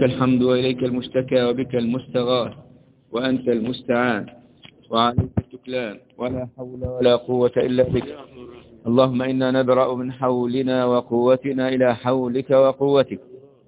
الحمد وإليك المشتكى وبك المستغاث وأنت المستعان وعليك التكلان ولا حول ولا قوة إلا بك اللهم إنا نبرأ من حولنا وقوتنا إلى حولك وقوتك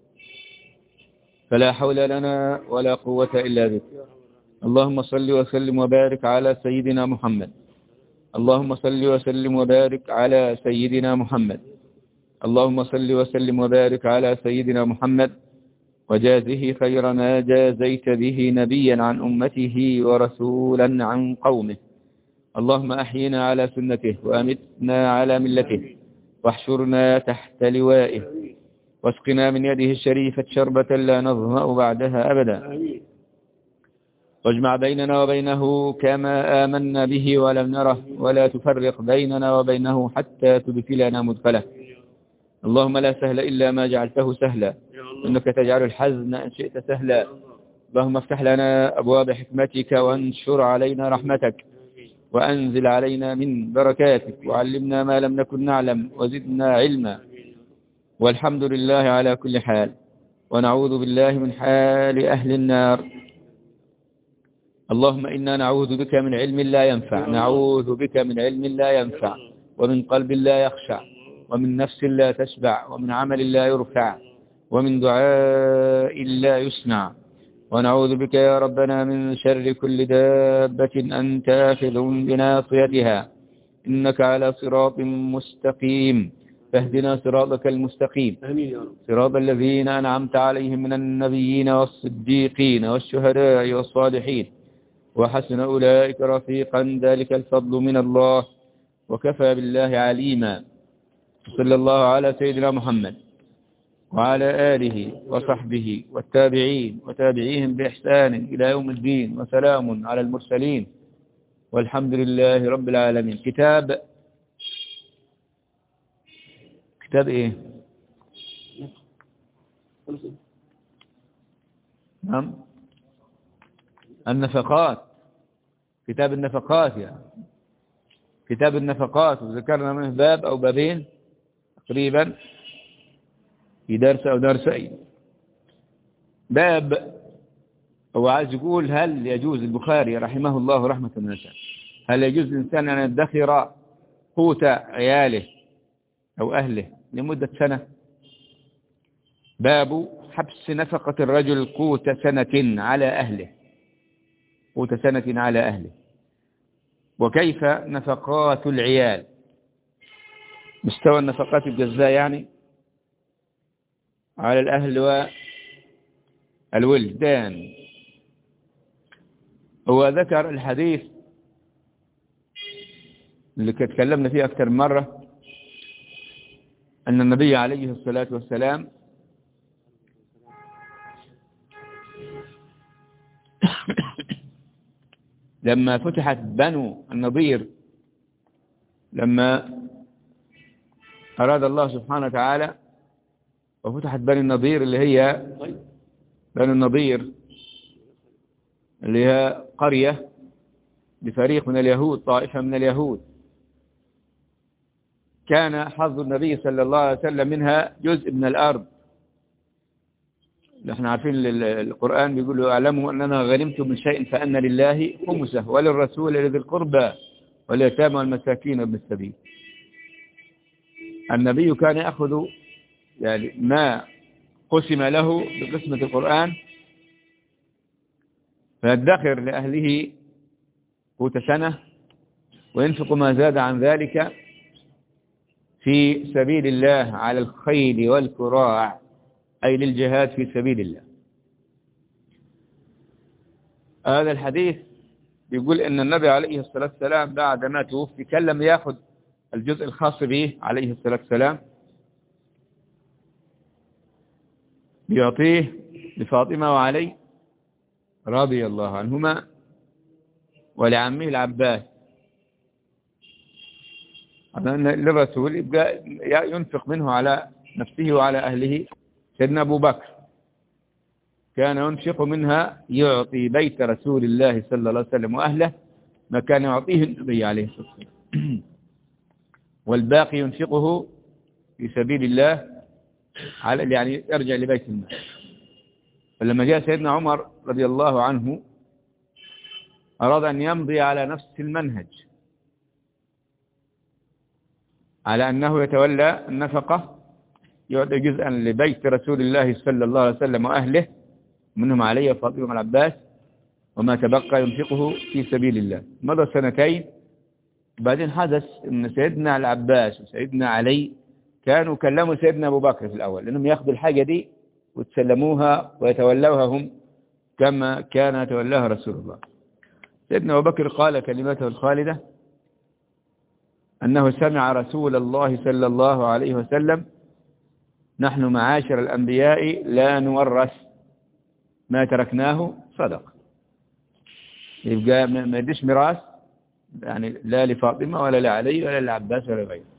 فلا حول لنا ولا قوة إلا بك اللهم صل وسلم وبارك على سيدنا محمد اللهم صل وسلم وبارك على سيدنا محمد اللهم صل وسلم وبارك على سيدنا محمد وجازه خير ما جازيت به نبيا عن أمته ورسولا عن قومه اللهم أحينا على سنته وأمتنا على ملته واحشرنا تحت لوائه واسقنا من يده الشريفة شربة لا نظمأ بعدها أبدا واجمع بيننا وبينه كما آمنا به ولم نره ولا تفرق بيننا وبينه حتى تدخلنا مدخله اللهم لا سهل إلا ما جعلته سهلا إنك تجعل الحزن إن شئت سهلا اللهم افتح لنا أبواب حكمتك وانشر علينا رحمتك وأنزل علينا من بركاتك وعلمنا ما لم نكن نعلم وزدنا علما والحمد لله على كل حال ونعوذ بالله من حال أهل النار اللهم إنا نعوذ بك من علم لا ينفع نعوذ بك من علم لا ينفع ومن قلب لا يخشع ومن نفس لا تشبع ومن عمل لا يرفع ومن دعاء لا يسمع ونعوذ بك يا ربنا من شر كل دابة أنت آخذ بناصيتها إنك على صراط مستقيم فاهدنا صراطك المستقيم آمين يا رب صراط الذين أنعمت عليهم من النبيين والصديقين والشهداء والصالحين وحسن أولئك رفيقا ذلك الفضل من الله وكفى بالله عليما صلى الله على سيدنا محمد وعلى آله وصحبه والتابعين وتابعيهم بإحسان إلى يوم الدين وسلام على المرسلين والحمد لله رب العالمين كتاب كتاب ايه نعم النفقات كتاب النفقات يعني كتاب النفقات وذكرنا منه باب أو بابين تقريبا في درس أو درسين باب هو عايز يقول هل يجوز البخاري رحمه الله رحمة واسعة هل يجوز الإنسان أن يدخر قوت عياله أو أهله لمدة سنة باب حبس نفقة الرجل قوت سنة على أهله قوت سنة على أهله وكيف نفقات العيال مستوى النفقات الجزاء يعني على الأهل والولدان هو ذكر الحديث اللي تكلمنا فيه أكثر مرة أن النبي عليه الصلاة والسلام لما فتحت بنو النضير لما أراد الله سبحانه وتعالى وفتحت بني النضير اللي هي بني النضير اللي هي قرية بفريق من اليهود طائفة من اليهود كان حظ النبي صلى الله عليه وسلم منها جزء من الأرض احنا عارفين القرآن بيقول له اعلموا أننا غنمتم من شيء فأن لله خمسه وللرسول لذي القربى واليتامى والمساكين وابن السبيل النبي كان يأخذ يعني ما قسم له بقسمة القرآن فيدخر لأهله قوت سنة وينفق ما زاد عن ذلك في سبيل الله على الخيل والكراع أي للجهاد في سبيل الله هذا الحديث يقول أن النبي عليه الصلاة والسلام بعد ما توفي كان لم يأخذ الجزء الخاص به عليه الصلاة والسلام يعطيه لفاطمة وعلي رضي الله عنهما ولعمه العباس للرسول يبقى ينفق منه على نفسه وعلى أهله سيدنا أبو بكر كان ينفق منها يعطي بيت رسول الله صلى الله عليه وسلم وأهله ما كان يعطيه النبي عليه الصلاة والسلام والباقي ينفقه في سبيل الله على يعني يرجع لبيت المال فلما جاء سيدنا عمر رضي الله عنه أراد أن يمضي على نفس المنهج على أنه يتولى النفقة يعطي جزءا لبيت رسول الله صلى الله عليه وسلم وأهله منهم علي وفاطمة العباس وما تبقى ينفقه في سبيل الله مضى سنتين بعدين حدث ان سيدنا العباس وسيدنا علي كانوا كلموا سيدنا ابو بكر في الاول انهم ياخذوا الحاجه دي وتسلموها ويتولوها هم كما كان يتولاها رسول الله سيدنا ابو بكر قال كلمته الخالده انه سمع رسول الله صلى الله عليه وسلم نحن معاشر الانبياء لا نورث ما تركناه صدق يبقى ما يديش ميراث يعني لا لفاطمة ولا لعلي ولا لعباس ولا غيره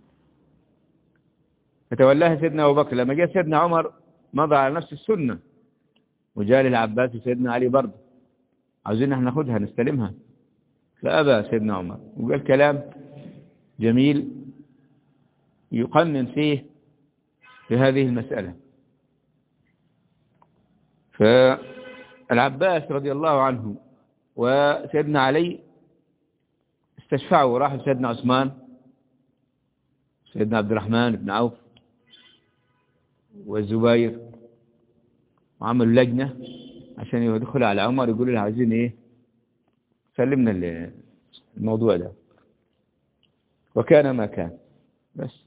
فتولاها سيدنا أبو بكر لما جاء سيدنا عمر مضى على نفس السنة وجاء للعباس وسيدنا علي برضه عاوزين احنا ناخدها نستلمها فأبى سيدنا عمر وقال كلام جميل يقنن فيه في هذه المسألة فالعباس رضي الله عنه وسيدنا علي استشفعوا راحوا سيدنا عثمان سيدنا عبد الرحمن بن عوف والزبير وعملوا لجنة عشان يدخلوا على عمر يقولوا له عايزين ايه سلمنا الموضوع ده وكان ما كان بس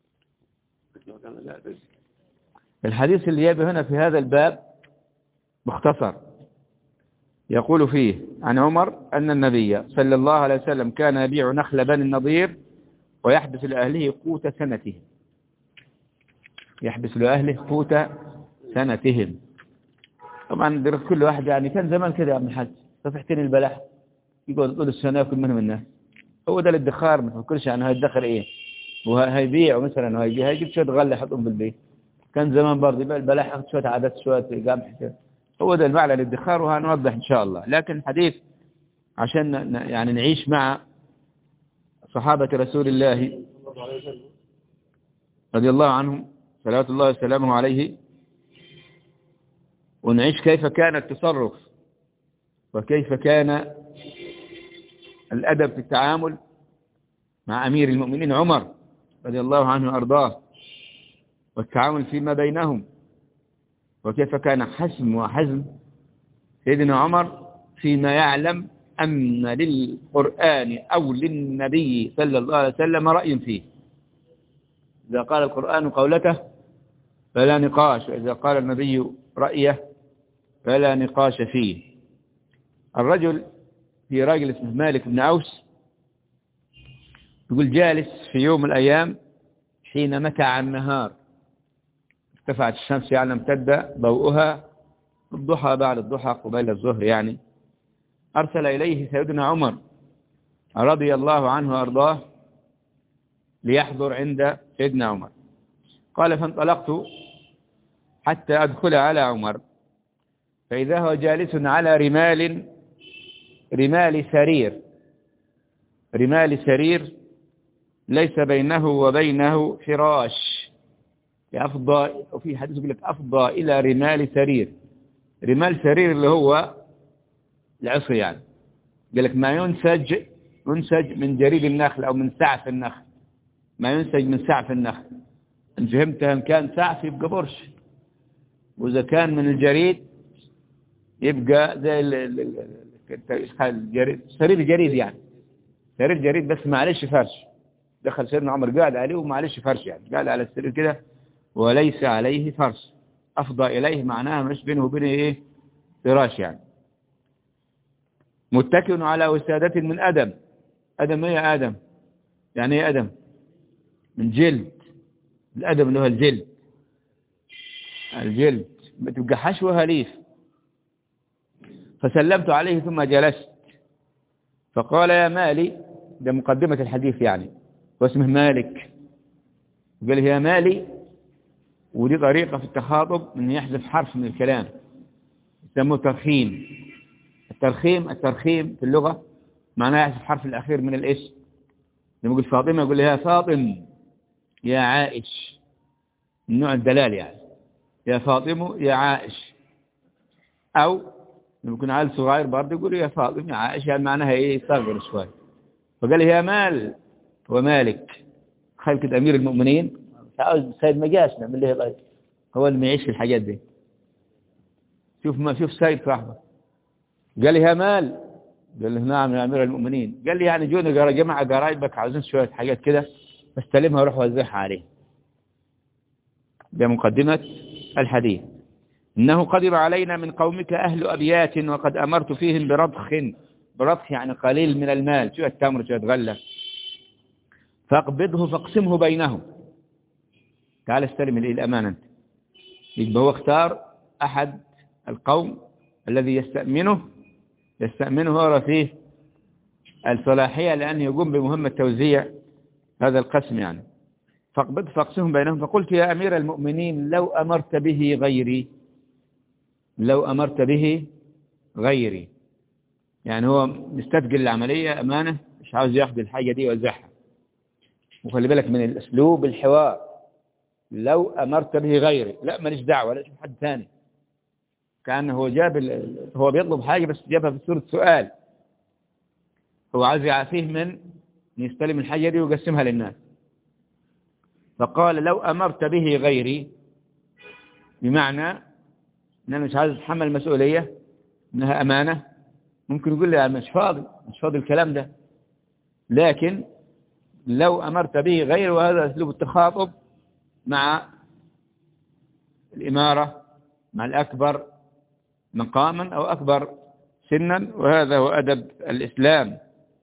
الحديث اللي جايبه هنا في هذا الباب مختصر يقول فيه عن عمر أن النبي صلى الله عليه وسلم كان يبيع نخل بني النضير ويحبس لأهله قوت سنتهم يحبس لأهله قوت سنتهم طبعا درس كل واحد يعني كان زمان كده يا ابن الحاج صفحتين البلح يقعد طول السنة يأكل منهم الناس هو ده الادخار ما تفكرش عنه هيدخر ايه وهيبيع مثلا وهيجي هيجيب شوية غلة يحطهم في البيت كان زمان برضه يبقى البلح ياخد شوية عادات شوية قامح كده هو ده المعنى الادخار وهنوضح إن شاء الله لكن الحديث عشان يعني نعيش مع صحابة رسول الله رضي الله عنهم صلوات الله وسلامه عليه ونعيش كيف كان التصرف وكيف كان الأدب في التعامل مع أمير المؤمنين عمر رضي الله عنه وأرضاه والتعامل فيما بينهم وكيف كان حسم وحزم سيدنا عمر فيما يعلم أن للقرآن أو للنبي صلى الله عليه وسلم رأي فيه إذا قال القرآن قولته فلا نقاش وإذا قال النبي رأيه فلا نقاش فيه الرجل في راجل اسمه مالك بن عوس يقول جالس في يوم من الأيام حين متع النهار ارتفعت الشمس يعني امتد ضوءها الضحى بعد الضحى قبيل الظهر يعني أرسل إليه سيدنا عمر رضي الله عنه وأرضاه ليحضر عند سيدنا عمر قال فانطلقت حتى أدخل على عمر فإذا هو جالس على رمال رمال سرير رمال سرير ليس بينه وبينه فراش أفضى وفي حديث يقول لك أفضى إلى رمال سرير رمال سرير اللي هو العصر يعني قال لك ما ينسج ينسج من جريد النخل أو من سعف النخل ما ينسج من سعف النخل إن فهمتها إن كان سعف يبقى برش وإذا كان من الجريد يبقى زي الجريد سرير جريد يعني سرير جريد بس معلش فرش دخل سيدنا عمر قاعد عليه ومعلش فرش يعني قاعد على السرير كده وليس عليه فرش أفضى إليه معناها مش بينه وبينه إيه فراش يعني متكئ على وسادة من أدم أدم إيه آدم يعني إيه أدم من جلد الأدم اللي هو الجلد الجلد بتبقى حشوها ليف فسلمت عليه ثم جلست فقال يا مالي ده مقدمة الحديث يعني واسمه مالك قال يا مالي ودي طريقة في التخاطب ان يحذف حرف من الكلام يسموه ترخيم الترخيم الترخيم في اللغة معناه يحذف حرف الأخير من الاسم لما يقول فاطمة يقول لها فاطم يا عائش النوع الدلال يعني يا فاطمة يا عائش أو لما يكون عيل صغير برضه يقول يا فاطمة يا عائشة معناها إيه يصغر شوي فقال يا مال ومالك خلقة أمير المؤمنين عاوز سيد ما جاش من اللي هي هو اللي ما يعيش في الحاجات دي شوف ما شوف سيد صاحبه قال لي يا مال قال له نعم يا أمير المؤمنين قال لي يعني جونا جماعة قرايبك عاوزين شوية حاجات كده بستلمها واروح اوزعها عليه بمقدمة الحديث إنه قدر علينا من قومك أهل أبيات وقد أمرت فيهم برضخ برضخ يعني قليل من المال شوية تمر شوية غلة فاقبضه فاقسمه بينهم تعال استلم الأمانة أنت يبقى هو اختار أحد القوم الذي يستأمنه يستأمنه هو فيه الصلاحية لأنه يقوم بمهمة توزيع هذا القسم يعني فاقبض فاقسمهم بينهم فقلت يا أمير المؤمنين لو أمرت به غيري لو أمرت به غيري يعني هو مستثقل العملية أمانة مش عاوز ياخذ الحاجة دي ويوزعها وخلي بالك من الأسلوب الحوار لو أمرت به غيري لا ماليش دعوة لا شوف حد ثاني كان هو جاب هو بيطلب حاجة بس جابها في صورة سؤال هو عايز يعافيه من يستلم الحاجة دي ويقسمها للناس فقال لو أمرت به غيري بمعنى أن أنا مش عايز أتحمل المسؤولية أنها أمانة ممكن يقول لي مش فاضي مش فاضي الكلام ده لكن لو أمرت به غير وهذا أسلوب التخاطب مع الإمارة مع الأكبر مقاما أو أكبر سنا وهذا هو أدب الإسلام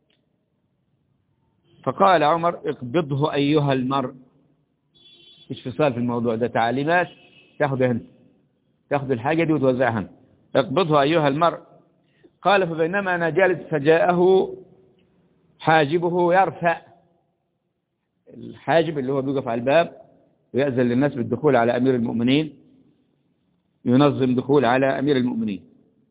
فقال عمر اقبضه أيها المرء مش فصال في الموضوع ده تعليمات تاخذها انت تاخذ الحاجة دي وتوزعها انت اقبضه أيها المرء قال فبينما أنا جالس فجاءه حاجبه يرفع الحاجب اللي هو بيقف على الباب ويأذن للناس بالدخول على أمير المؤمنين ينظم دخول على أمير المؤمنين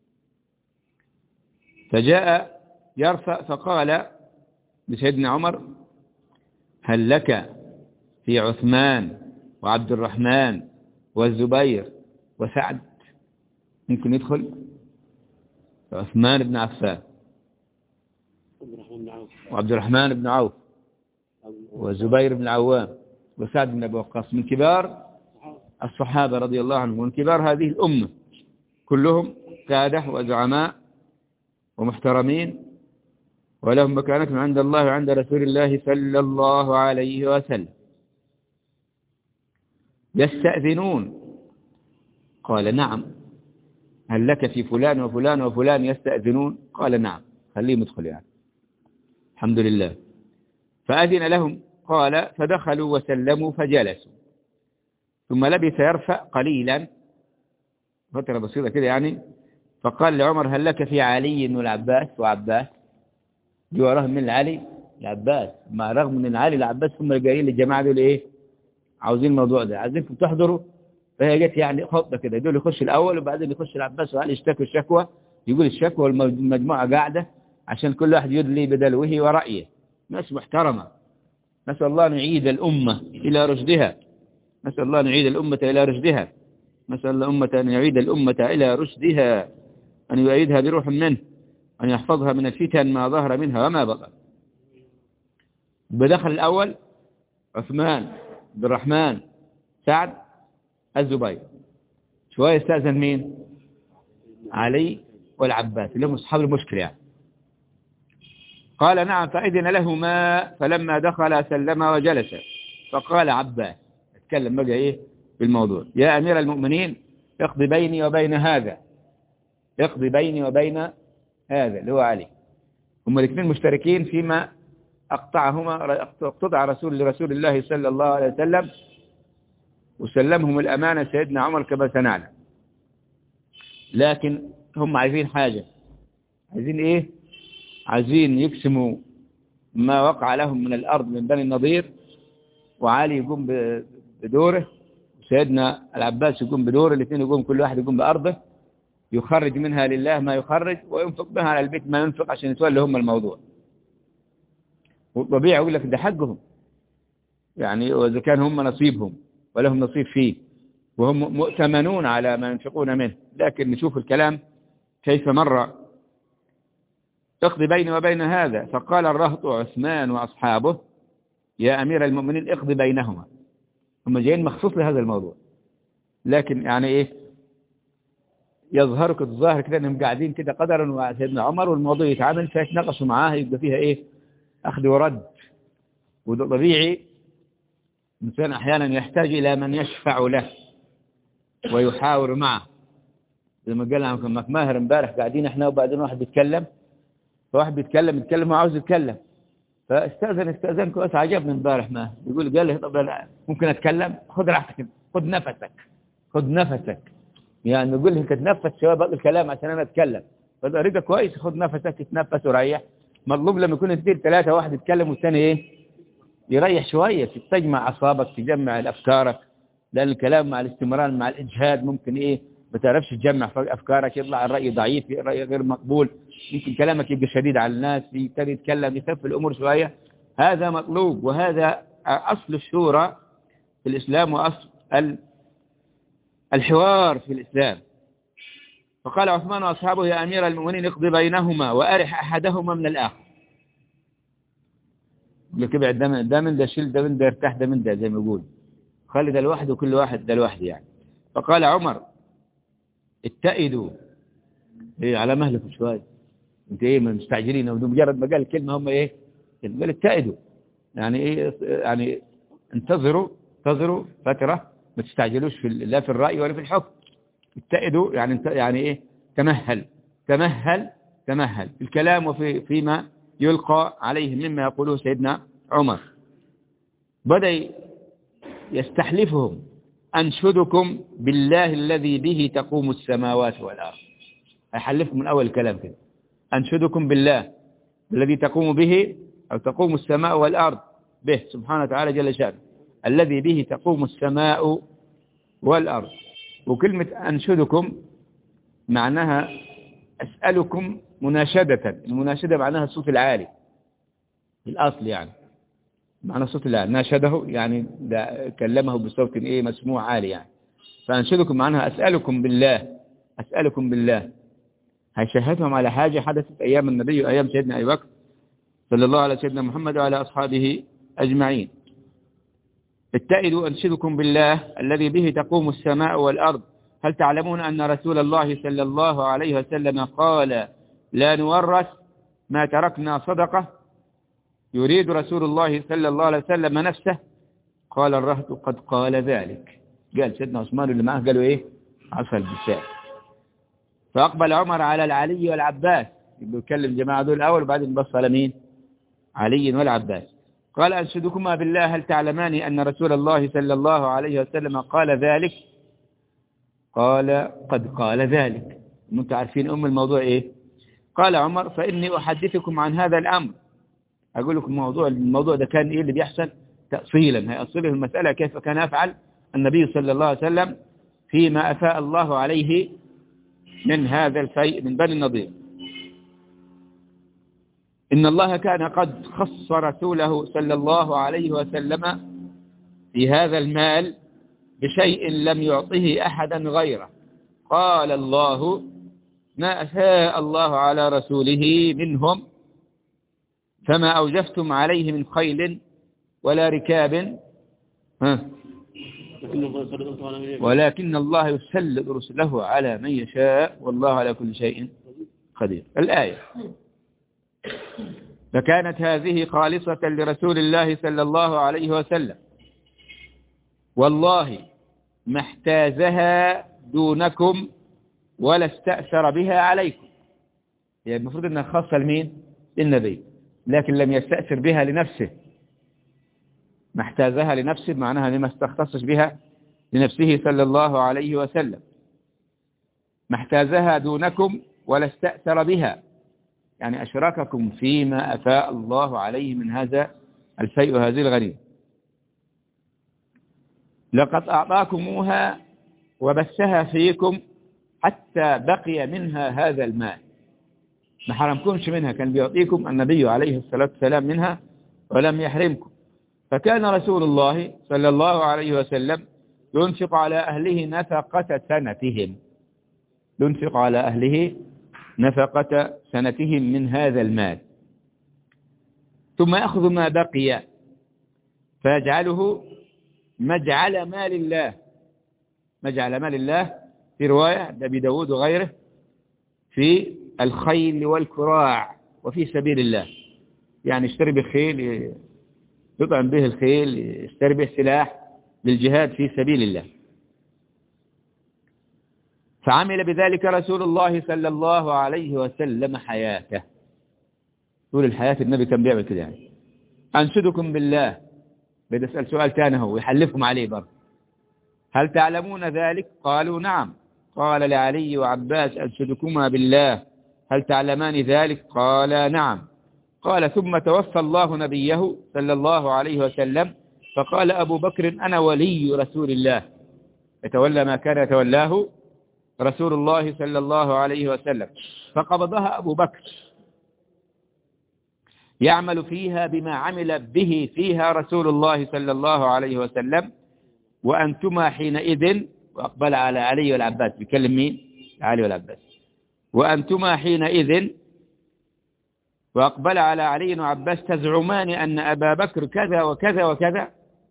فجاء يرفع فقال لسيدنا عمر هل لك في عثمان وعبد الرحمن والزبير وسعد ممكن يدخل عثمان بن عفان وعبد الرحمن بن عوف وزبير بن العوام وسعد بن أبي وقاص من كبار الصحابة رضي الله عنهم ومن كبار هذه الأمة كلهم سادة وزعماء ومحترمين ولهم مكانة عند الله وعند رسول الله صلى الله عليه وسلم يستأذنون قال نعم هل لك في فلان وفلان وفلان يستأذنون قال نعم خليهم يدخل يعني الحمد لله فأذن لهم قال فدخلوا وسلموا فجلسوا ثم لبث يرفع قليلا فترة بسيطة كده يعني فقال لعمر هل لك في علي والعباس وعباس جوارهم من علي العباس مع رغم من علي العباس هم جايين للجماعة دول ايه عاوزين الموضوع ده عايزينكم تحضروا فهي جت يعني خطة كده دول يخش الأول وبعدين يخش العباس وعلي يشتكوا الشكوى يقول الشكوى والمجموعة قاعدة عشان كل واحد يدلي بدلوه ورأيه ناس محترمة نسأل الله أن يعيد الأمة إلى رشدها نسأل الله أن يعيد الأمة إلى رشدها نسأل الأمة أن يعيد الأمة إلى رشدها أن يؤيدها بروح منه أن يحفظها من الفتن ما ظهر منها وما بطن بدخل الأول عثمان عبد الرحمن سعد الزبير شوية استأذن مين علي والعباس اللي هم أصحاب المشكلة يعني قال نعم فأذن لهما فلما دخل سلم وجلس فقال عباس اتكلم بقى ايه بالموضوع يا أمير المؤمنين اقضي بيني وبين هذا اقضي بيني وبين هذا اللي هو علي هم الاثنين مشتركين فيما أقطعهما اقتضع رسول لرسول الله صلى الله عليه وسلم وسلمهم الأمانة سيدنا عمر كما سنعلم لكن هم عايزين حاجة عايزين ايه عايزين يقسموا ما وقع لهم من الأرض من بني النضير وعلي يقوم بدوره وسيدنا العباس يقوم بدوره الاثنين يقوم كل واحد يقوم بأرضه يخرج منها لله ما يخرج وينفق بها على البيت ما ينفق عشان يتولى هم الموضوع والطبيعي يقول لك ده حقهم يعني وإذا كان هم نصيبهم ولهم نصيب فيه وهم مؤتمنون على ما ينفقون منه لكن نشوف الكلام كيف مر اقضي بيني وبين هذا فقال الرهط عثمان وأصحابه يا أمير المؤمنين اقضي بينهما هم جايين مخصوص لهذا الموضوع لكن يعني ايه يظهر كده الظاهر كده انهم قاعدين كده قدرا مع سيدنا عمر والموضوع يتعامل فيتناقشوا معاه يبقى فيها ايه اخذ ورد وده طبيعي الانسان احيانا يحتاج الى من يشفع له ويحاور معه زي ما قال عمك ماهر امبارح قاعدين احنا وبعدين واحد بيتكلم فواحد بيتكلم يتكلم هو عاوز يتكلم فاستاذن استاذن كويس عجبني امبارح ما يقول قال لي طب لا ممكن اتكلم خد راحتك خد نفسك خد نفسك يعني يقول لي تتنفس شويه باقي الكلام عشان انا اتكلم فده رجع كويس خد نفسك تتنفس وريح مطلوب لما يكون اثنين ثلاثه واحد يتكلم والثاني ايه يريح شويه تجمع اعصابك تجمع افكارك لان الكلام مع الاستمرار مع الاجهاد ممكن ايه ما تعرفش تجمع افكارك يطلع الراي ضعيف الراي غير مقبول يمكن كلامك يبقى شديد على الناس يبتدي يتكلم يخف الامور شويه هذا مطلوب وهذا اصل الشورى في الاسلام واصل الحوار في الاسلام فقال عثمان واصحابه يا امير المؤمنين اقضي بينهما وارح احدهما من الاخر لك ابعد ده من ده من ده شيل ده من ده ارتاح ده من ده زي ما يقول خلي ده لوحده وكل واحد ده لوحده يعني فقال عمر اتئدوا ايه على مهلكم شويه انت ايه مستعجلين مجرد ما قال الكلمه هم ايه قال اتئدوا يعني ايه يعني انتظروا انتظروا فتره ما تستعجلوش في لا في الراي ولا في الحكم اتئدوا يعني انت يعني ايه تمهل تمهل تمهل في الكلام وفي فيما يلقى عليه مما يقوله سيدنا عمر بدأ يستحلفهم أنشدكم بالله الذي به تقوم السماوات والأرض أحلفكم من أول الكلام كده أنشدكم بالله الذي تقوم به أو تقوم السماء والأرض به سبحانه وتعالى جل شأنه الذي به تقوم السماء والأرض وكلمة أنشدكم معناها أسألكم مناشدة المناشدة معناها الصوت العالي الأصل يعني معنى الصوت العالي ناشده يعني كلمه بصوت إيه مسموع عالي يعني فأنشدكم معناها أسألكم بالله أسألكم بالله هيشهدهم على حاجة حدثت أيام النبي وأيام سيدنا أبي بكر صلى الله على سيدنا محمد وعلى أصحابه أجمعين اتئدوا أنشدكم بالله الذي به تقوم السماء والأرض هل تعلمون أن رسول الله صلى الله عليه وسلم قال لا نورث ما تركنا صدقة يريد رسول الله صلى الله عليه وسلم نفسه قال الرهط قد قال ذلك قال سيدنا عثمان اللي معه قالوا ايه عصى بالساء فأقبل عمر على العلي والعباس يتكلم جماعة دول الأول وبعدين بص على مين علي والعباس قال أنشدكما بالله هل تعلمان أن رسول الله صلى الله عليه وسلم قال ذلك قال قد قال ذلك انتم عارفين أم الموضوع إيه قال عمر فإني أحدثكم عن هذا الأمر أقول لكم الموضوع الموضوع ده كان إيه اللي بيحصل تأصيلا هي أصيله المسألة كيف كان يفعل النبي صلى الله عليه وسلم فيما أفاء الله عليه من هذا الفيء من بني النضير إن الله كان قد خص رسوله صلى الله عليه وسلم في هذا المال بشيء لم يعطه أحدا غيره قال الله ما أفاء الله على رسوله منهم فما أوجفتم عليه من خيل ولا ركاب ها ولكن الله يسلط رسله على من يشاء والله على كل شيء قدير الآية فكانت هذه خالصة لرسول الله صلى الله عليه وسلم والله ما احتازها دونكم ولا استأثر بها عليكم يعني المفروض انها خاصة لمين للنبي لكن لم يستأثر بها لنفسه ما احتازها لنفسه معناها لما استختصش بها لنفسه صلى الله عليه وسلم ما احتازها دونكم ولا استأثر بها يعني أشرككم فيما أفاء الله عليه من هذا الفيء وهذه الغنيمة لقد أعطاكموها وبثها فيكم حتى بقي منها هذا المال ما حرمكمش منها كان بيعطيكم النبي عليه الصلاة والسلام منها ولم يحرمكم فكان رسول الله صلى الله عليه وسلم ينفق على أهله نفقة سنتهم ينفق على أهله نفقة سنتهم من هذا المال ثم يأخذ ما بقي فيجعله مجعل مال الله مجعل مال الله في رواية أبي داود وغيره في الخيل والكراع وفي سبيل الله يعني اشتري بخيل يطعم به الخيل يشتري به سلاح للجهاد في سبيل الله فعمل بذلك رسول الله صلى الله عليه وسلم حياته طول الحياة النبي كان بيعمل كده يعني أنشدكم بالله بدي أسأل سؤال تاني هو يحلفهم عليه برضه هل تعلمون ذلك قالوا نعم قال لعلي وعباس أنشدكما بالله هل تعلمان ذلك قال نعم قال ثم توفى الله نبيه صلى الله عليه وسلم فقال أبو بكر أنا ولي رسول الله يتولى ما كان يتولاه رسول الله صلى الله عليه وسلم فقبضها أبو بكر يعمل فيها بما عمل به فيها رسول الله صلى الله عليه وسلم وأنتما حينئذ وأقبل على علي والعباس بيكلم مين علي والعباس وأنتما حينئذ وأقبل على علي وعباس تزعمان أن أبا بكر كذا وكذا وكذا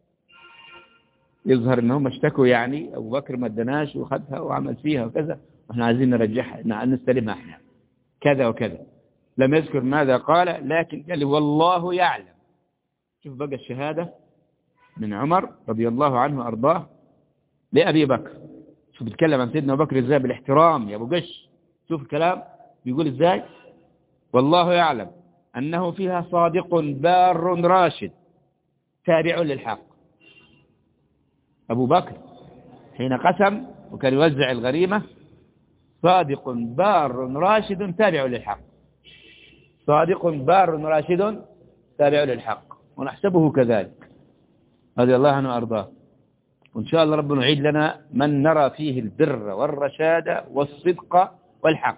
يظهر أنهم اشتكوا يعني أبو بكر ما ادناش وخدها وعمل فيها وكذا واحنا عايزين نرجعها نستلمها احنا كذا وكذا لم يذكر ماذا قال لكن قال والله يعلم شوف بقى الشهادة من عمر رضي الله عنه وأرضاه لأبي بكر شوف بيتكلم عن سيدنا أبو بكر ازاي بالاحترام يا أبو قش شوف الكلام بيقول ازاي والله يعلم أنه فيها صادق بار راشد تابع للحق أبو بكر حين قسم وكان يوزع الغريمة صادق بار راشد تابع للحق صادق بار راشد تابع للحق ونحسبه كذلك رضي الله عنه وأرضاه وإن شاء الله ربنا يعيد لنا من نرى فيه البر والرشاد والصدق والحق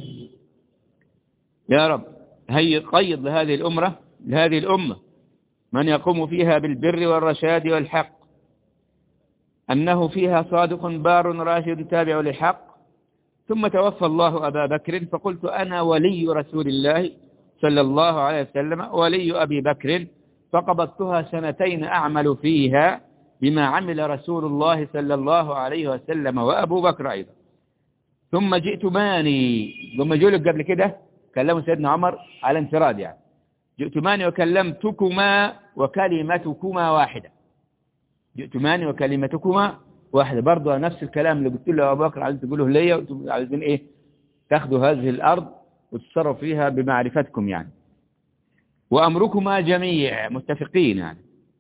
يا رب هي قيض لهذه الأمة لهذه الأمة من يقوم فيها بالبر والرشاد والحق أنه فيها صادق بار راشد تابع للحق ثم توفى الله أبا بكر فقلت أنا ولي رسول الله صلى الله عليه وسلم ولي أبي بكر فقبضتها سنتين أعمل فيها بما عمل رسول الله صلى الله عليه وسلم وأبو بكر أيضا ثم جئت ماني ثم جولك قبل كده كلموا سيدنا عمر على انفراد يعني جئت ماني وكلمتكما وكلمتكما واحدة جئت ماني وكلمتكما واحدة برضه نفس الكلام اللي قلت له أبو بكر عايزين تقوله ليا وانتم عايزين إيه تاخذوا هذه الأرض وتتصرفوا فيها بمعرفتكم يعني وأمركما جميع متفقين يعني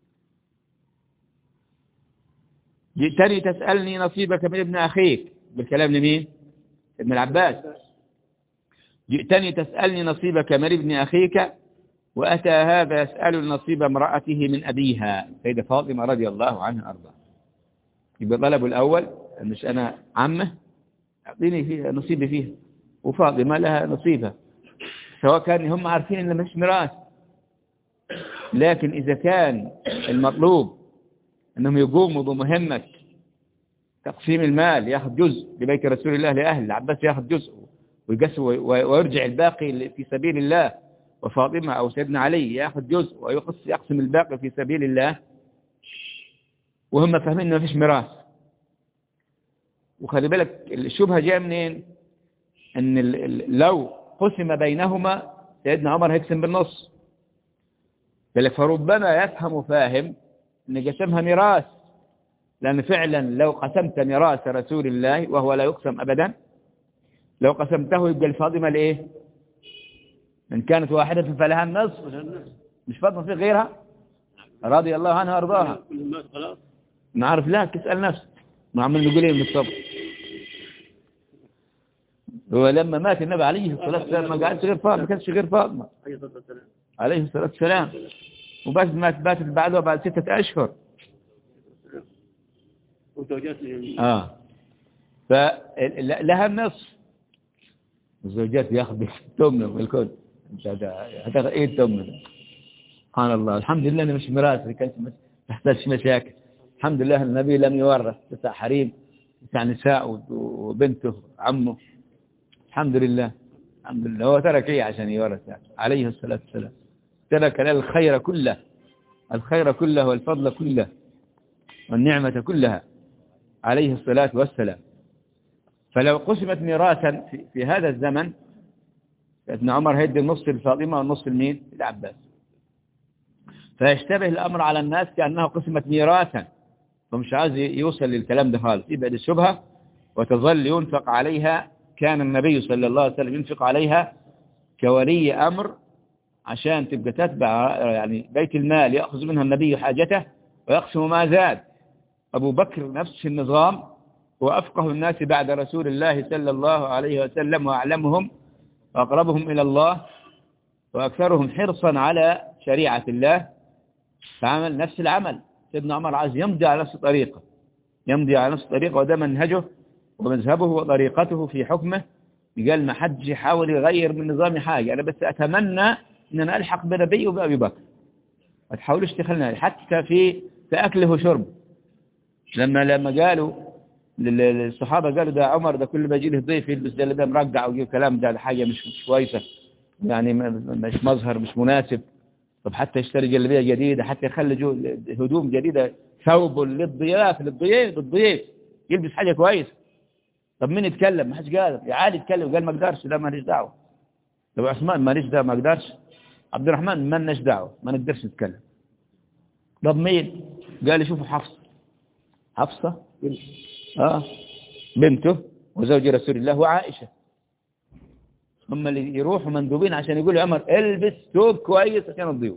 جئتني تسألني نصيبك من ابن أخيك بالكلام لمين ابن العباس جئتني تسألني نصيبك من ابن أخيك وأتى هذا يسأل نصيب امرأته من أبيها سيدة فاطمة رضي الله عنها أرضاه يبقى طلبه الأول مش أنا عمه أعطيني فيها نصيبي فيها وفاطمة لها نصيبها سواء كان هم عارفين إن مش ميراث لكن إذا كان المطلوب أنهم يقوموا بمهمة تقسيم المال ياخذ جزء لبيت رسول الله لأهل العباس ياخذ جزء ويقسم ويرجع الباقي في سبيل الله وفاطمة أو سيدنا علي ياخذ جزء ويقص يقسم الباقي في سبيل الله وهم فاهمين انه ما فيش ميراث وخلي بالك الشبهه جايه منين ان لو قسم بينهما سيدنا عمر هيقسم بالنص قال فربما يفهم فاهم ان قسمها ميراث لان فعلا لو قسمت ميراث رسول الله وهو لا يقسم ابدا لو قسمته يبقى الفاطمه لايه ان كانت واحده فلها النصف مش فاطمه في غيرها رضي الله عنها وارضاها ما عارف لا تسأل نفسك ما عمال نقول ايه من الصبر هو لما مات النبي عليه الصلاة والسلام ما قعدش غير فاطمة ما كانش غير فاطمة عليه الصلاة والسلام وبس مات باتت بعده بعد ستة أشهر اه فلها النصف الزوجات بياخذ تمنه بالكل هذا ايه التمنه سبحان الله الحمد لله انه مش ميراث ما كانش تحتاج مشاكل الحمد لله النبي لم يورث تسع حريم تسع نساء وبنته عمه الحمد لله الحمد لله هو ترك ايه عشان يورث يعني عليه الصلاة والسلام ترك لنا الخير كله الخير كله والفضل كله والنعمة كلها عليه الصلاة والسلام فلو قسمت ميراثا في, في هذا الزمن ابن عمر هيدي النص لفاطمة والنص لمين العباس فيشتبه الأمر على الناس كأنه قسمت ميراثا فمش عايز يوصل للكلام ده خالص يبقى دي الشبهة وتظل ينفق عليها كان النبي صلى الله عليه وسلم ينفق عليها كولي أمر عشان تبقى تتبع يعني بيت المال يأخذ منها النبي حاجته ويقسم ما زاد أبو بكر نفس النظام وأفقه الناس بعد رسول الله صلى الله عليه وسلم وأعلمهم وأقربهم إلى الله وأكثرهم حرصا على شريعة الله فعمل نفس العمل سيدنا عمر عايز يمضي على نفس الطريقة يمضي على نفس الطريقة وده منهجه ومذهبه وطريقته في حكمه قال ما حدش يحاول يغير من نظامي حاجة أنا بس أتمنى أن أنا ألحق بنبي وبأبي بكر ما تحاولوش تخلنا حتى في في أكله وشرب لما لما قالوا الصحابة قالوا ده عمر ده كل ما يجي له ضيف يلبس ده ده مرقع ويجيب كلام ده حاجة مش مش كويسة يعني مش مظهر مش مناسب طب حتى يشتري جلبية جديدة حتى يخلي جو هدوم جديدة ثوب للضياف للضيف للضيف يلبس حاجة كويسة طب مين يتكلم ما حدش قال يا عادي يتكلم قال ما اقدرش لا ماليش دعوه طب عثمان ماليش دعوه ما اقدرش عبد الرحمن ما لناش دعوه ما نقدرش نتكلم طب مين قال شوفوا حفصه حفصه اه بنته وزوج رسول الله وعائشه هم اللي يروحوا مندوبين عشان يقولوا عمر البس ثوب كويس عشان الضيوف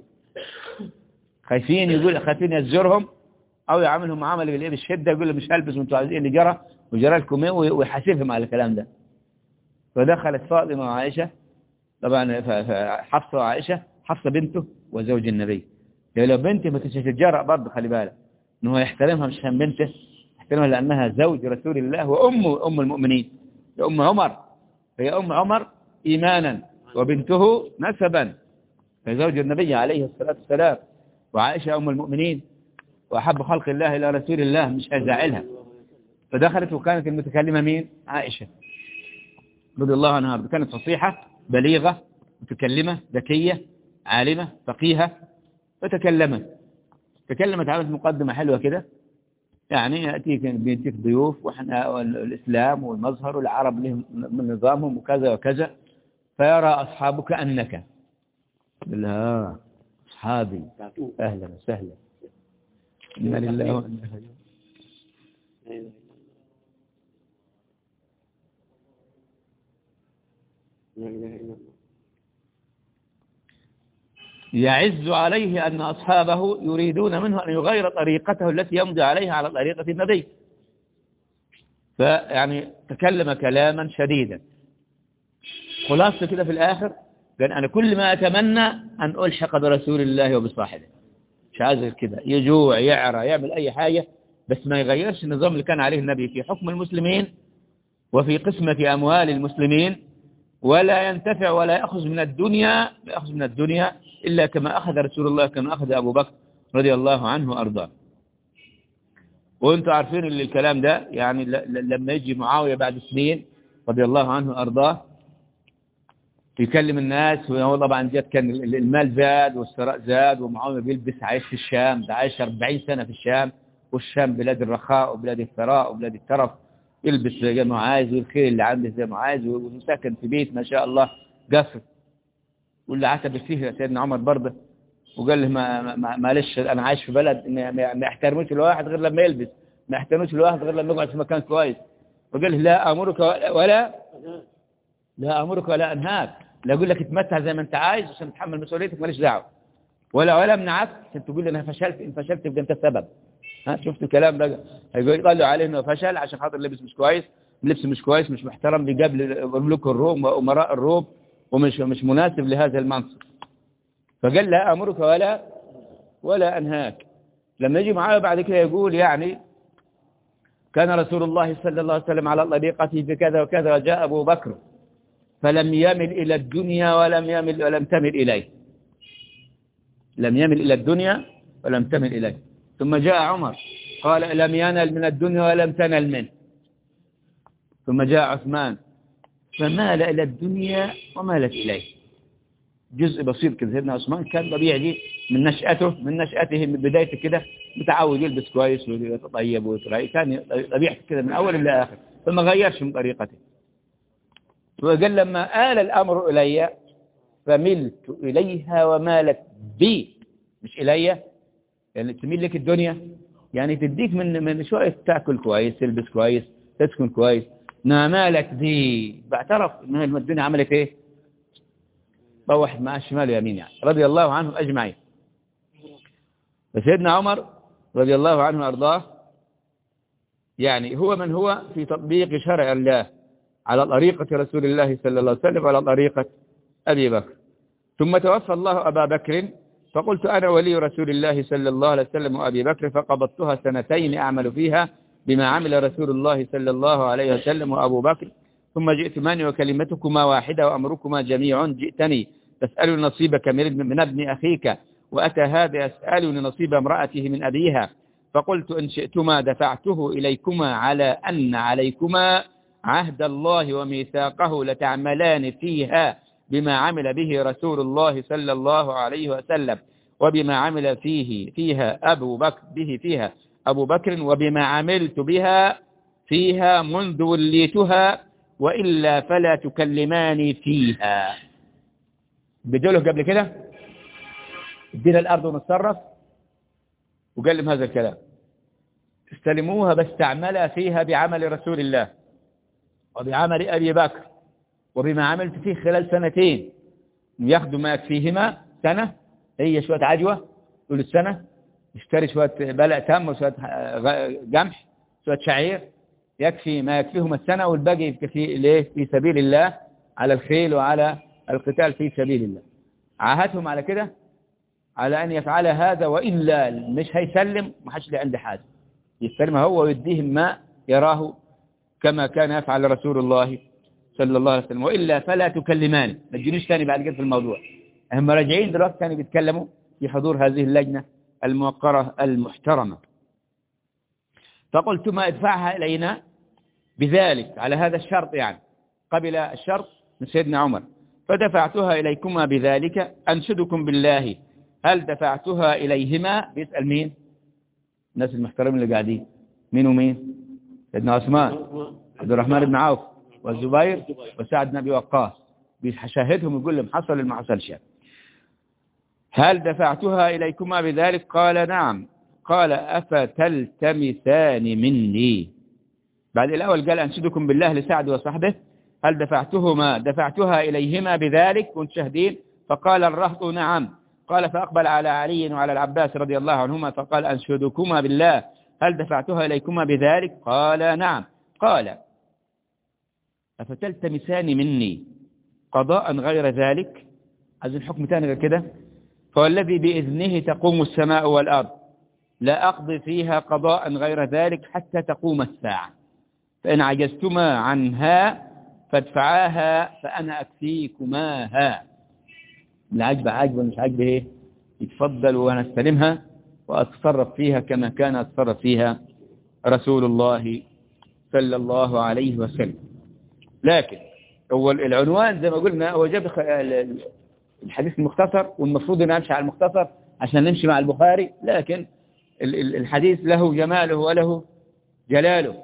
خايفين يقول خايفين يزجرهم او يعاملهم معامله بالايه بالشده يقول له مش هلبس وانتوا عايزين اللي جرى وجرى لكم ايه ويحاسبهم على الكلام ده فدخلت فاطمه وعائشه طبعا حفصه وعائشه حفصه بنته وزوج النبي يعني لو بنتي ما تتجرأ برضه خلي بالك ان هو يحترمها مش عشان بنته يحترمها لانها زوج رسول الله وام ام المؤمنين يا ام عمر هي ام عمر ايمانا وبنته نسبا فزوج النبي عليه الصلاه والسلام وعائشه ام المؤمنين وأحب خلق الله إلى رسول الله مش هزعلها فدخلت وكانت المتكلمة مين عائشة رضي الله عنها كانت فصيحة بليغة متكلمة ذكية عالمة فقيهة فتكلمت تكلمت عملت مقدمة حلوة كده يعني يأتيك بيديك ضيوف وإحنا الإسلام والمظهر والعرب لهم من نظامهم وكذا وكذا فيرى أصحابك أنك بالله أصحابي أهلا وسهلا إنا لله وإنا إليه يعز عليه أن أصحابه يريدون منه أن يغير طريقته التي يمضي عليها على طريقة النبي فيعني تكلم كلاما شديدا خلاصة كده في الآخر قال أنا كل ما أتمنى أن ألحق برسول الله وبصاحبه مش عايز كده يجوع يعرى يعمل أي حاجة بس ما يغيرش النظام اللي كان عليه النبي في حكم المسلمين وفي قسمة أموال المسلمين ولا ينتفع ولا يأخذ من الدنيا يأخذ من الدنيا إلا كما أخذ رسول الله كما أخذ أبو بكر رضي الله عنه وأرضاه وانتم عارفين اللي الكلام ده يعني لما يجي معاوية بعد سنين رضي الله عنه وأرضاه يكلم الناس وهو طبعا جد كان المال زاد والثراء زاد ومعاوية بيلبس عايش في الشام ده عايش 40 سنة في الشام والشام بلاد الرخاء وبلاد الثراء وبلاد الترف يلبس زي ما عايز والخير اللي عنده زي ما عايز وساكن في بيت ما شاء الله قصر واللي عتب فيه سيدنا عمر برضه وقال له ما معلش انا عايش في بلد ما يحترموش الواحد غير لما يلبس ما يحترموش الواحد غير لما يقعد في مكان كويس وقال له لا امرك ولا لا امرك ولا انهاك لا اقول لك اتمتع زي ما انت عايز عشان تتحمل مسؤوليتك ماليش دعوه ولا ولا امنعك عشان تقول لي انا فشلت ان فشلت يبقى انت السبب ها شفت الكلام ده هيقولوا عليه انه فشل عشان خاطر لبس مش كويس لبس مش كويس مش محترم بيقابل ملوك الروم وامراء الروم ومش مش مناسب لهذا المنصب فقال لا امرك ولا ولا انهاك لما يجي معاه بعد كده يقول يعني كان رسول الله صلى الله عليه وسلم على طريقته بكذا وكذا وجاء ابو بكر فلم يمل إلى الدنيا ولم يمل ولم تمل إليه لم يمل إلى الدنيا ولم تمل إليه ثم جاء عمر قال لم ينل من الدنيا ولم تنل منه ثم جاء عثمان فمال إلى الدنيا ومالت إليه جزء بسيط كده سيدنا عثمان كان طبيعي من نشأته من نشأته من بدايته كده متعود يلبس كويس ويتطيب ويترأي كان طبيعته كده من أول إلى آخر فما غيرش من طريقته وقال لما آل الأمر إلي فملت إليها ومالت بي مش إلي يعني تميل لك الدنيا يعني تديك من من شوية تأكل كويس تلبس كويس تسكن كويس مالت بي بعترف ان الدنيا عملت ايه روحت مع الشمال ويمين يعني رضي الله عنهم أجمعين فسيدنا عمر رضي الله عنه وأرضاه يعني هو من هو في تطبيق شرع الله على طريقة رسول الله صلى الله عليه وسلم وعلى طريقة أبي بكر ثم توفى الله أبا بكر فقلت أنا ولي رسول الله صلى الله عليه وسلم وأبي بكر فقبضتها سنتين أعمل فيها بما عمل رسول الله صلى الله عليه وسلم وأبو بكر ثم جئتماني وكلمتكما واحدة وأمركما جميع جئتني تسألني نصيبك من ابن أخيك وأتى هذا يسألني نصيب امرأته من أبيها فقلت إن شئتما دفعته إليكما على أن عليكما عهد الله وميثاقه لتعملان فيها بما عمل به رسول الله صلى الله عليه وسلم وبما عمل فيه فيها أبو بكر به فيها أبو بكر وبما عملت بها فيها منذ وليتها وإلا فلا تكلماني فيها بدوله قبل كده ادينا الأرض ونتصرف وقال لهم هذا الكلام استلموها بس تعملها فيها بعمل رسول الله وبعمل أبي بكر وبما عملت فيه خلال سنتين ياخدوا ما يكفيهما سنة هي شوية عجوة طول السنة يشتري شوية بلع تم وشوية قمح شوية شعير يكفي ما يكفيهم السنة والباقي يكفي ليه في سبيل الله على الخيل وعلى القتال في سبيل الله عاهدهم على كده على أن يفعل هذا وإلا مش هيسلم ما حدش لي عنده حاجة يستلمها هو ويديهم ما يراه كما كان يفعل رسول الله صلى الله عليه وسلم وإلا فلا تكلمان ما تجينوش ثاني بعد كده في الموضوع هم راجعين دلوقتي كانوا بيتكلموا في حضور هذه اللجنة الموقرة المحترمة فقلت ما ادفعها إلينا بذلك على هذا الشرط يعني قبل الشرط من سيدنا عمر فدفعتها إليكما بذلك أنشدكم بالله هل دفعتها إليهما بيسأل مين الناس المحترمين اللي قاعدين مين ومين سيدنا عثمان عبد الرحمن بن عوف والزبير وسعد بن أبي وقاص بيشاهدهم يقول لهم حصل ما حصلش هل دفعتها إليكما بذلك قال نعم قال أفتلتمسان مني بعد الأول قال أنشدكم بالله لسعد وصحبه هل دفعتهما دفعتها إليهما بذلك كنت شهدين فقال الرهط نعم قال فأقبل على علي وعلى العباس رضي الله عنهما فقال أنشدكما بالله هل دفعتها إليكما بذلك قال نعم قال أفتلتمسان مني قضاء غير ذلك عايزين حكم ثاني غير كده فوالذي بإذنه تقوم السماء والأرض لا أقضي فيها قضاء غير ذلك حتى تقوم الساعة فإن عجزتما عنها فادفعاها فأنا أكفيكماها العجبة عجبة مش عجبة ايه يتفضل وأنا استلمها وأتصرف فيها كما كان أتصرف فيها رسول الله صلى الله عليه وسلم لكن هو العنوان زي ما قلنا هو جاب الحديث المختصر والمفروض ان امشي على المختصر عشان نمشي مع البخاري لكن الحديث له جماله وله جلاله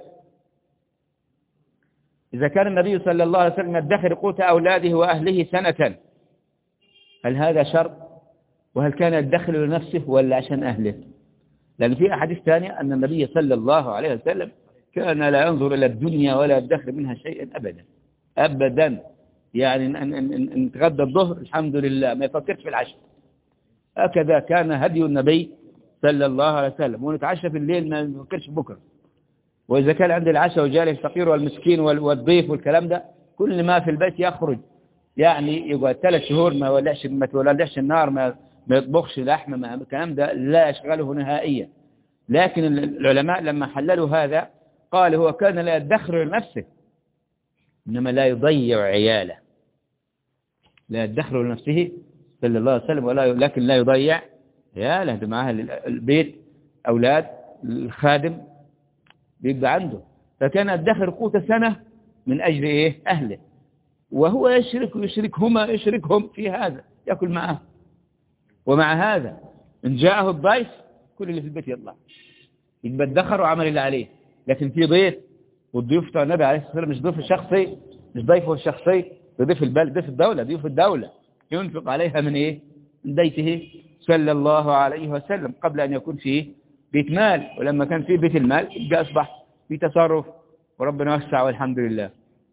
إذا كان النبي صلى الله عليه وسلم يدخر قوت أولاده وأهله سنة هل هذا شرط وهل كان يدخر لنفسه ولا عشان أهله لأن في أحاديث ثانية أن النبي صلى الله عليه وسلم كان لا ينظر إلى الدنيا ولا يدخر منها شيئا أبدا أبدا يعني أن, أن, أن نتغدى الظهر الحمد لله ما يفكرش في العشاء هكذا كان هدي النبي صلى الله عليه وسلم ونتعشى في الليل ما نفكرش بكره وإذا كان عند العشاء وجاء الفقير والمسكين والضيف والكلام ده كل ما في البيت يخرج يعني يقعد ثلاث شهور ما ولعش ما تولعش النار ما ما يطبخش لحم ما الكلام ده لا يشغله نهائيا لكن العلماء لما حللوا هذا قال هو كان لا يدخر لنفسه إنما لا يضيع عياله لا يدخر لنفسه صلى الله عليه وسلم ولا لكن لا يضيع عياله ده معاه البيت أولاد الخادم بيبقى عنده فكان يدخر قوت سنة من أجل إيه أهله وهو يشرك ويشركهما يشركهم في هذا يأكل معه ومع هذا إن جاءه الضيف كل اللي في البيت يطلع يبقى ادخر وعمل اللي عليه لكن في ضيف والضيوف بتاع النبي عليه الصلاة والسلام مش ضيف الشخصي مش ضيفه الشخصي ده ضيف البلد ضيف الدولة ضيوف الدولة ينفق عليها من ايه من بيته صلى الله عليه وسلم قبل أن يكون فيه بيت مال ولما كان فيه بيت المال يبقى أصبح في تصرف وربنا وسع والحمد لله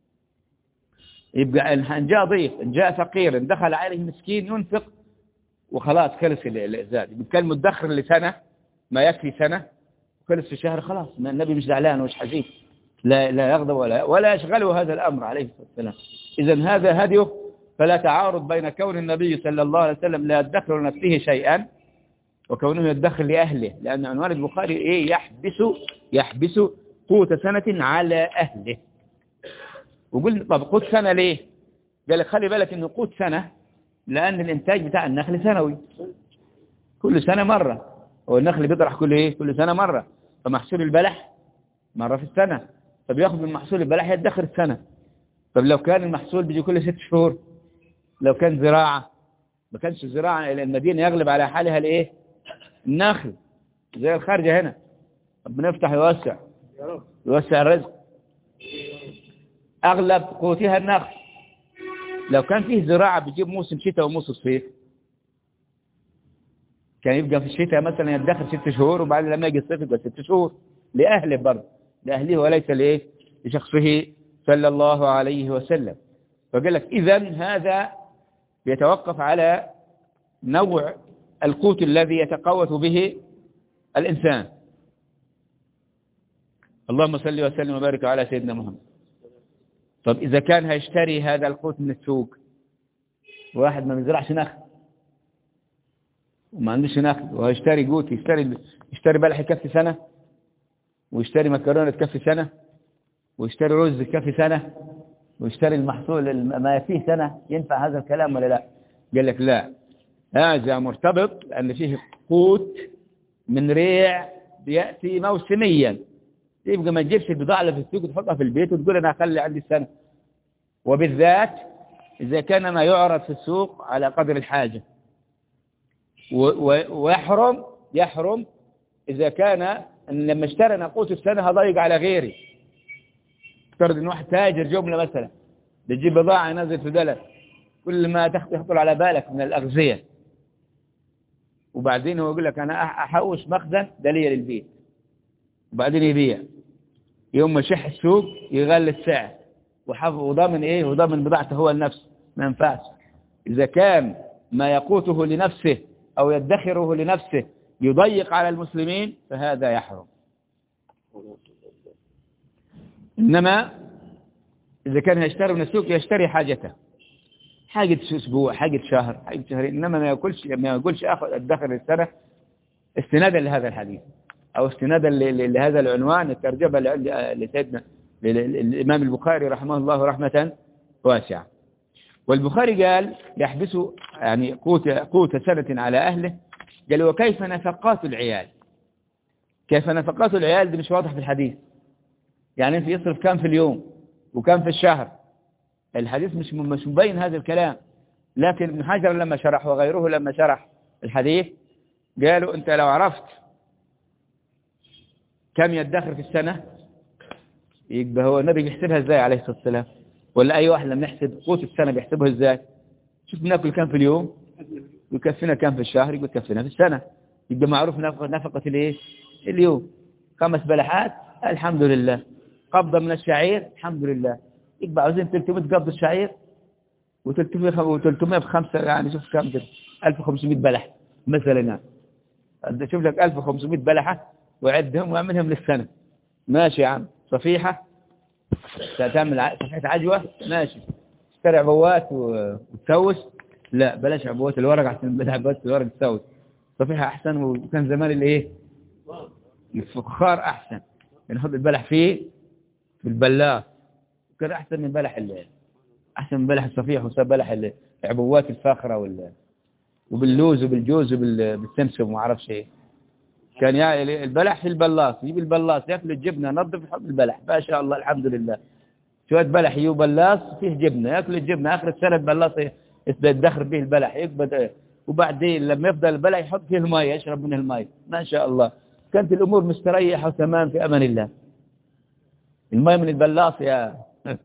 يبقى إن جاء ضيف إن جاء فقير إن دخل عليه مسكين ينفق وخلاص خلص الزاد كان مدخر لسنة ما يكفي سنة خلص في شهر خلاص النبي مش زعلان ومش حزين لا لا يغضب ولا ولا يشغله هذا الأمر عليه الصلاة والسلام إذا هذا هديه فلا تعارض بين كون النبي صلى الله عليه وسلم لا يدخر لنفسه شيئا وكونه يدخر لأهله لأن عنوان البخاري إيه يحبس يحبس قوت سنة على أهله وقلنا طب قوت سنة ليه قال لك خلي بالك إنه قوت سنة لأن الإنتاج بتاع النخل سنوي كل سنة مرة هو النخل بيطرح كل إيه كل سنة مرة فمحصول البلح مرة في السنة فبياخد من محصول البلح يدخر السنة طب لو كان المحصول بيجي كل ست شهور لو كان زراعة ما كانش زراعة المدينة يغلب على حالها الايه النخل زي الخارجة هنا ربنا يفتح يوسع يوسع الرزق أغلب قوتها النخل لو كان فيه زراعة بيجيب موسم شتاء وموسم صيف كان يبقى في الشتاء مثلا يدخل ست شهور وبعدين لما يجي الصيف يبقى ست شهور لأهله برضه لأهله وليس لإيه لشخصه صلى الله عليه وسلم فقال لك إذا هذا يتوقف على نوع القوت الذي يتقوت به الإنسان اللهم صل وسلم وبارك على سيدنا محمد طب إذا كان هيشتري هذا القوت من السوق واحد ما بيزرعش نخل وما عندوش نخل وهيشتري قوت يشتري يشتري بلح يكفي سنة ويشتري مكرونة تكفي سنة ويشتري رز يكفي سنة ويشتري المحصول ما فيه سنة ينفع هذا الكلام ولا لا قال لك لا هذا مرتبط لأن فيه قوت من ريع بيأتي موسميا يبقى ما تجيبش البضاعة اللي في السوق وتحطها في البيت وتقول أنا أخلي عندي السنة وبالذات إذا كان ما يعرض في السوق على قدر الحاجة ويحرم يحرم إذا كان أن لما اشترى نقوت السنة هضيق على غيري افترض ان واحد تاجر جملة مثلا بيجيب بضاعة ينزل في بلد كل ما يخطر على بالك من الأغذية وبعدين هو يقول لك أنا أحوش مخزن ده ليا للبيت وبعدين يبيع يوم ما يشح السوق يغلي السعر وضامن إيه وضامن بضاعته هو لنفسه ما ينفعش إذا كان ما يقوته لنفسه أو يدخره لنفسه يضيق على المسلمين فهذا يحرم إنما إذا كان يشتري من السوق يشتري حاجته حاجة أسبوع حاجة شهر حاجة شهرين إنما ما يقولش ما يقولش أخذ الدخل السنة استنادا لهذا الحديث أو استنادا لهذا العنوان الترجمة لسيدنا الإمام البخاري رحمه الله رحمة واسعة والبخاري قال يحبس يعني قوت, قوت سنة على أهله قال وكيف نفقات العيال كيف نفقات العيال دي مش واضح في الحديث يعني انت يصرف كم في اليوم وكم في الشهر الحديث مش مش مبين هذا الكلام لكن ابن حجر لما شرح وغيره لما شرح الحديث قالوا انت لو عرفت كم يدخر في السنة يبقى هو النبي بيحسبها ازاي عليه الصلاة والسلام ولا اي واحد لما يحسب قوت السنة بيحسبها ازاي شوف بناكل كم في اليوم يكفينا كم في الشهر يقول يكفينا في السنة يبقى معروف نفقة, نفقة الايه اليوم خمس بلحات الحمد لله قبضة من الشعير الحمد لله يبقى عاوزين 300 قبضة شعير و300 و300 بخمسة يعني شوف كم كده 1500 بلح مثلا يعني شوف لك 1500 بلحة وعدهم واعملهم للسنة ماشي يا عم صفيحة تعمل صفيحة عجوة ماشي اشتري عبوات وتسوس لا بلاش عبوات الورق عشان بلاش عبوات الورق تسوس صفيحة احسن وكان زمان الايه الفخار احسن نحط البلح فيه في البلاط كان احسن من بلح الليل احسن من بلح الصفيح وبلح العبوات الفاخرة وال وباللوز وبالجوز وبالسمسم وما اعرفش ايه كان يعني البلح في البلاط يجيب البلاط ياكل الجبنه نظف يحط البلح ما شاء الله الحمد لله شوية بلح يجيبوا بلاص فيه جبنة ياكل الجبنة آخر السنة بلاص يدخر به البلح يقبض وبعدين لما يفضل البلح يحط فيه الماء يشرب من الماء ما شاء الله كانت الأمور مستريحة وتمام في أمان الله الماء من البلاص يا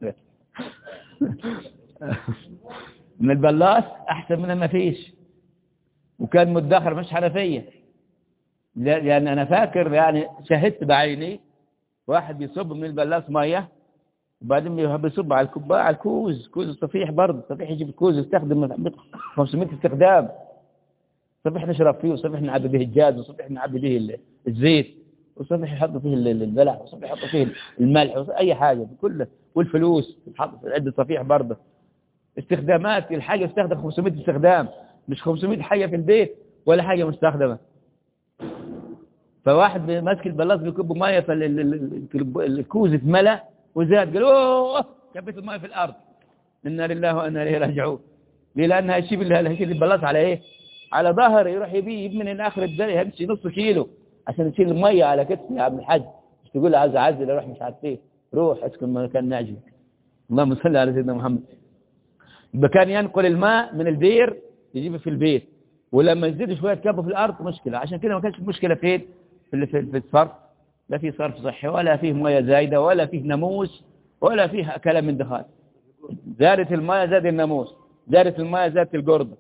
من البلاص أحسن من ما فيش وكان مدخر مش حنفية لأن أنا فاكر يعني شهدت بعيني واحد بيصب من البلاص مية وبعدين بيصب على الكوبايه على الكوز كوز الصفيح برضه صفيح يجيب الكوز يستخدم 500 استخدام صفيح نشرب فيه وصفيح نعبي به الجاز وصفيح نعبي به الزيت وصفيح يحط فيه البلح وصفيح يحط فيه الملح اي حاجه كله والفلوس تحط في عده صفيح برضه استخدامات الحاجه تستخدم 500 استخدام مش 500 حاجه في البيت ولا حاجه مستخدمه فواحد ماسك البلاط بيكب ميه فالكوز اتملى وزاد قال اوه كبت الماء في الارض انا لله وانا اليه راجعون ليه لانها يشيب يشيل البلاط على ايه على ظهر يروح يبيه من اخر الدنيا يمشي نص كيلو عشان يشيل الميه على كتفي يا عم الحاج مش تقول عايز اعزل اروح مش عارف ايه روح اسكن مكان نعجل اللهم صل على سيدنا محمد يبقى كان ينقل الماء من البير يجيبه في البيت ولما يزيد شويه كبه في الارض مشكله عشان كده ما كانش مشكله فين في في الصرف لا في صرف صحي ولا فيه مويه زايده ولا فيه ناموس ولا فيه كلام من دخان زادت الماء زاد الناموس زادت الماء زادت القربة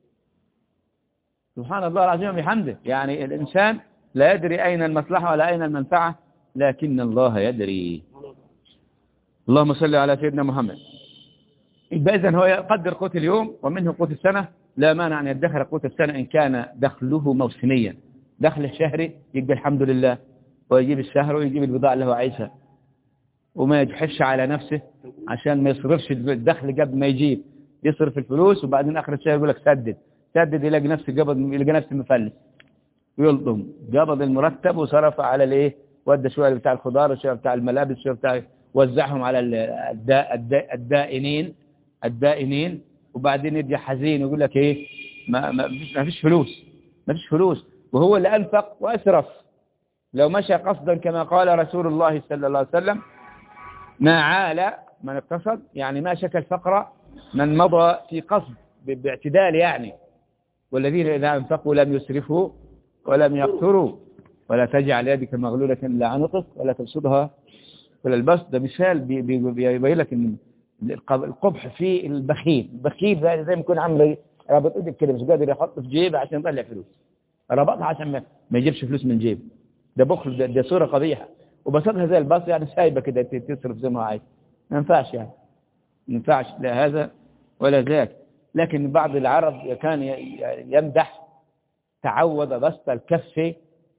سبحان الله العظيم بحمده يعني الإنسان لا يدري أين المصلحة ولا أين المنفعة لكن الله يدري اللهم صل على سيدنا محمد يبقى إذن هو يقدر قوت اليوم ومنه قوت السنة لا مانع أن يدخر قوت السنة إن كان دخله موسميا دخل الشهري يبقى الحمد لله ويجيب الشهر ويجيب البضاعة اللي هو عايشها وما يجحش على نفسه عشان ما يصرفش الدخل قبل ما يجيب يصرف الفلوس وبعدين آخر الشهر يقول لك سدد سدد يلاقي نفسه قبض يلاقي نفسه مفلس ويلطم قبض المرتب وصرف على الايه ودى شويه بتاع الخضار وشويه بتاع الملابس وشويه بتاع وزعهم على الدا الدا الدائنين الدائنين وبعدين يرجع حزين ويقول لك ايه ما, ما, فيش, ما فيش فلوس ما فيش فلوس وهو اللي أنفق وأسرف لو مشى قصدا كما قال رسول الله صلى الله عليه وسلم ما عال من اقتصد يعني ما شكى الفقر من مضى في قصد باعتدال يعني والذين إذا أنفقوا لم يسرفوا ولم يقتروا ولا تجعل يدك مغلولة إلى عنقك ولا تبسطها ولا البسط ده مثال بيبين لك ان القبح في البخيل البخيل زي ما يكون عامل رابط ايدك كده مش قادر يحط في جيبه عشان يطلع فلوس ربطها عشان ما, ما يجيبش فلوس من جيبه ده بخل ده, ده صوره قبيحه وبسطها زي الباص يعني سايبه كده تصرف زي ما عايز ما ينفعش يعني ما ينفعش لا هذا ولا ذاك لكن بعض العرب كان يمدح تعود بسط الكف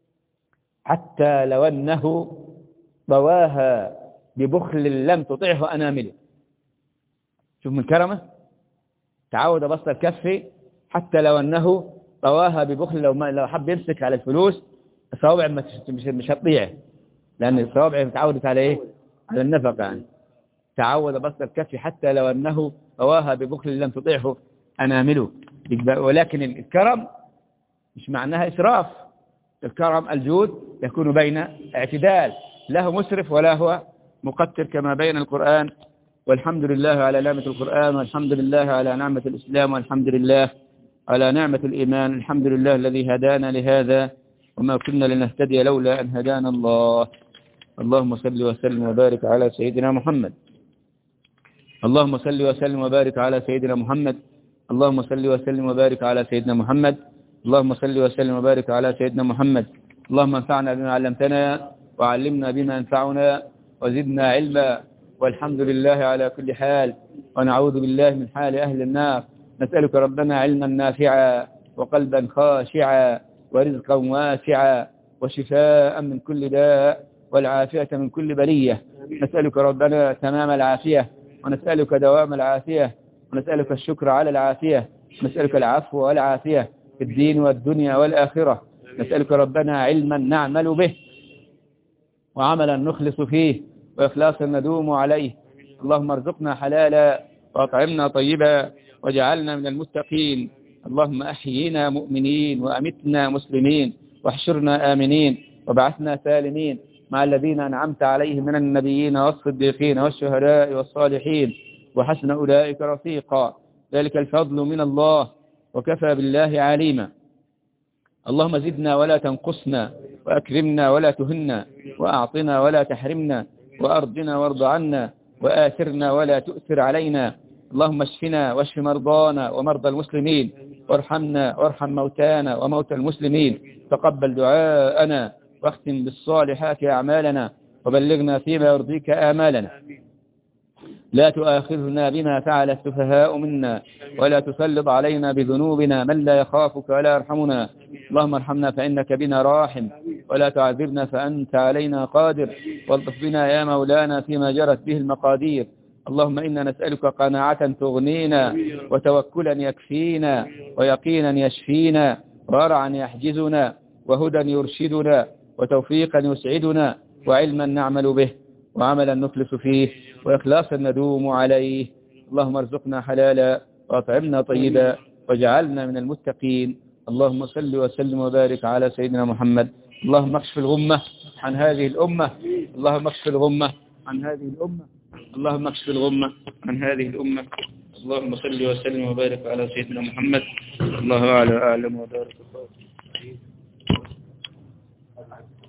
حتى لو أنه ضواها ببخل لم تطعه أنامله شوف من كرمه تعود بسط الكف حتى لو أنه طواها ببخل لو ما لو حب يمسك على الفلوس الصوابع مش مش هتضيع لأن الصوابع تعودت على إيه على النفقة يعني تعود بسط الكف حتى لو أنه طواها ببخل لم تطيعه أنامله ولكن الكرم مش معناها إسراف الكرم الجود يكون بين اعتدال له مسرف ولا هو مقتر كما بين القرآن والحمد لله على نعمة القرآن والحمد لله على نعمة الإسلام والحمد لله على نعمة الإيمان الحمد لله الذي هدانا لهذا وما كنا لنهتدي لولا أن هدانا الله اللهم صل وسلم وبارك على سيدنا محمد اللهم صل وسلم وبارك على سيدنا محمد اللهم صل وسلم وبارك على سيدنا محمد اللهم صل وسلم وبارك على سيدنا محمد اللهم انفعنا بما علمتنا وعلمنا بما ينفعنا وزدنا علما والحمد لله على كل حال ونعوذ بالله من حال أهل النار نسألك ربنا علما نافعا وقلبا خاشعا ورزقا واسعا وشفاء من كل داء والعافية من كل بلية نسألك ربنا تمام العافية ونسألك دوام العافية ونسألك الشكر على العافية نسألك العفو والعافية في الدين والدنيا والآخرة نسألك ربنا علما نعمل به وعملا نخلص فيه وإخلاصا ندوم عليه اللهم ارزقنا حلالا وأطعمنا طيبا واجعلنا من المتقين اللهم أحيينا مؤمنين وأمتنا مسلمين واحشرنا آمنين وبعثنا سالمين مع الذين أنعمت عليهم من النبيين والصديقين والشهداء والصالحين وحسن أولئك رفيقا ذلك الفضل من الله وكفى بالله عليما اللهم زدنا ولا تنقصنا وأكرمنا ولا تهنا وأعطنا ولا تحرمنا وأرضنا وارض عنا وآثرنا ولا تؤثر علينا اللهم اشفنا واشف مرضانا ومرضى المسلمين وارحمنا وارحم موتانا وموتى المسلمين تقبل دعاءنا واختم بالصالحات أعمالنا وبلغنا فيما يرضيك آمالنا لا تؤاخذنا بما فعل السفهاء منا ولا تسلط علينا بذنوبنا من لا يخافك ولا يرحمنا اللهم ارحمنا فإنك بنا راحم ولا تعذبنا فأنت علينا قادر والطف بنا يا مولانا فيما جرت به المقادير اللهم إنا نسألك قناعة تغنينا وتوكلا يكفينا ويقينا يشفينا ورعا يحجزنا وهدى يرشدنا وتوفيقا يسعدنا وعلما نعمل به وعملا نخلص فيه وإخلاصا ندوم عليه اللهم ارزقنا حلالا وأطعمنا طيبا واجعلنا من المتقين اللهم صل وسلم وبارك على سيدنا محمد اللهم اكشف الغمة عن هذه الأمة اللهم اكشف الغمة عن هذه الأمة اللهم اكشف الغمة عن هذه الأمة اللهم صل وسلم وبارك على سيدنا محمد الله أعلى أعلم وبارك الله